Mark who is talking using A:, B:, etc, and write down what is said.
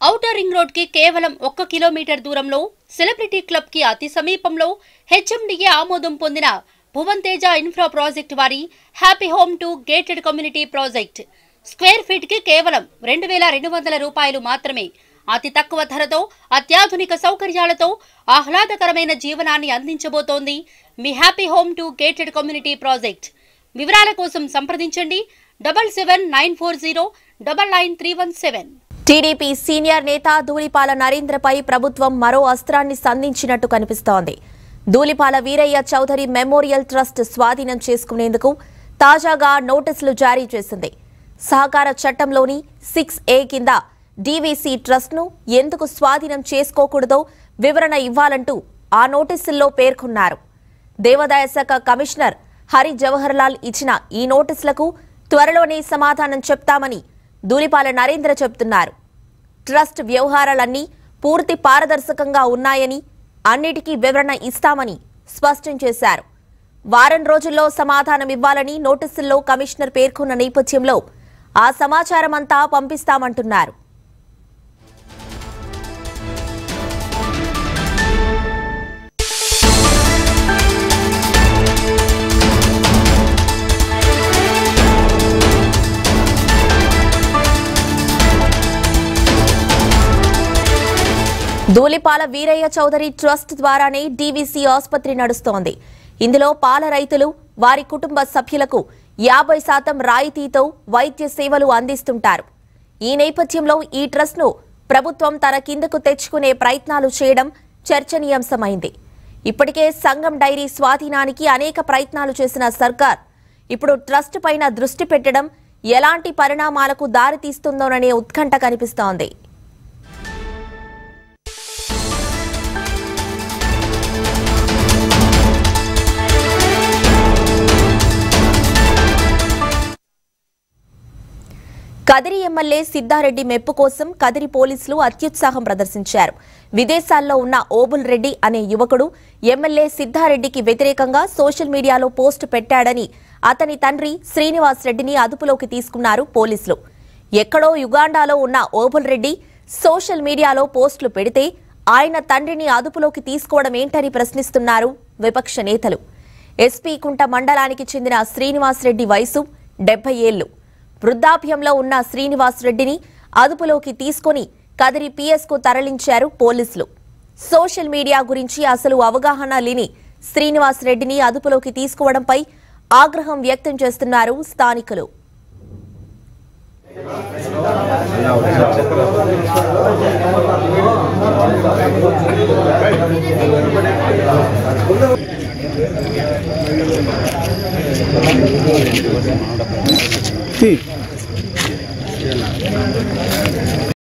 A: outer ring road కి కేవలం ఒక్క కిలోమీటర్ దూరంలో సెలబ్రిటీ క్లబ్ కి అతి సమీపంలో హెచ్ఎండిఏ ఆమోదం పొందిన భువన్ తేజ ఇన్ఫ్రా ప్రాజెక్ట్ వారి Happy Home two gated community project square feet కి కేవలం రెండు వేల రెండు వందల రూపాయలు మాత్రమే అతి తక్కువ ధరతో అత్యాధునిక సౌకర్యాలతో ఆహ్లాదకరమైన జీవనాన్ని అందించబోతోంది మీ Happy Home two gated community project వివరాల కోసం సంప్రదించండి double seven nine four zero double nine three one seven
B: TDP senior నేత ధూళిపాల నరేంద్రపై ప్రభుత్వం మరో అస్త్రాన్ని సంధించినట్టు కనిపిస్తోంది ధూళిపాల వీరయ్య చౌదరి మెమోరియల్ ట్రస్ట్ స్వాధీనం చేసుకునేందుకు తాజాగా నోటీసులు జారీ చేసింది సహకార చట్టంలోని సిక్స్ ఏ కింద డీవీసీ ట్రస్ట్ను ఎందుకు స్వాధీనం చేసుకోకూడదో వివరణ ఇవ్వాలంటూ ఆ నోటీసుల్లో పేర్కొన్నారు దేవాదాయ శాఖ కమిషనర్ హరి జవహర్ లాల్ ఇచ్చిన ఈ నోటీసులకు త్వరలోనే సమాధానం చెప్తామని ధూళిపాల నరేంద్ర చెబుతున్నారు ట్రస్ట్ వ్యవహారాలన్నీ పూర్తి పారదర్శకంగా ఉన్నాయని అన్నిటికీ వివరణ ఇస్తామని స్పష్టం చేశారు వారం రోజుల్లో సమాధానం ఇవ్వాలని నోటీసుల్లో కమిషనర్ పేర్కొన్న నేపథ్యంలో ఆ సమాచారం అంతా పంపిస్తామంటున్నారు ధూళిపాల వీరయ్య చౌదరి ట్రస్ట్ ద్వారానే డీవీసీ ఆసుపత్రి నడుస్తోంది ఇందులో పాల రైతులు వారి కుటుంబ సభ్యులకు యాభై శాతం రాయితీతో వైద్య సేవలు అందిస్తుంటారు ఈ నేపథ్యంలో ఈ ట్రస్ట్ను ప్రభుత్వం తన కిందకు తెచ్చుకునే ప్రయత్నాలు చేయడం చర్చనీయాంశమైంది ఇప్పటికే సంఘం డైరీ స్వాధీనానికి అనేక ప్రయత్నాలు చేసిన సర్కార్ ఇప్పుడు ట్రస్ట్ పైన దృష్టి పెట్టడం ఎలాంటి పరిణామాలకు దారితీస్తుందోననే ఉత్కంఠ కనిపిస్తోంది కదిరి ఎమ్మెల్యే సిద్ధారెడ్డి మెప్పు కోసం కదిరి పోలీసులు అత్యుత్సాహం ప్రదర్శించారు విదేశాల్లో ఉన్న ఓబుల్ రెడ్డి అనే యువకుడు ఎమ్మెల్యే సిద్ధారెడ్డికి వ్యతిరేకంగా సోషల్ మీడియాలో పోస్టు పెట్టాడని అతని తండ్రి శ్రీనివాస్ రెడ్డిని అదుపులోకి తీసుకున్నారు పోలీసులు ఎక్కడో యుగాండాలో ఉన్న ఓబుల్ రెడ్డి సోషల్ మీడియాలో పోస్టులు పెడితే ఆయన తండ్రిని అదుపులోకి తీసుకోవడం ఏంటని ప్రశ్నిస్తున్నారు విపక్ష నేతలు ఎస్పీ కుంట మండలానికి చెందిన శ్రీనివాస్ రెడ్డి వయసు డెబ్బై ఏళ్లు వృద్ధాప్యంలో ఉన్న శ్రీనివాస్ రెడ్డిని అదుపులోకి తీసుకొని కదిరి పిఎస్ కు తరలించారు పోలీసులు సోషల్ మీడియా గురించి అసలు అవగాహన లేని శ్రీనివాస్ రెడ్డిని అదుపులోకి తీసుకోవడంపై ఆగ్రహం వ్యక్తం చేస్తున్నారు స్థానికులు
C: తీ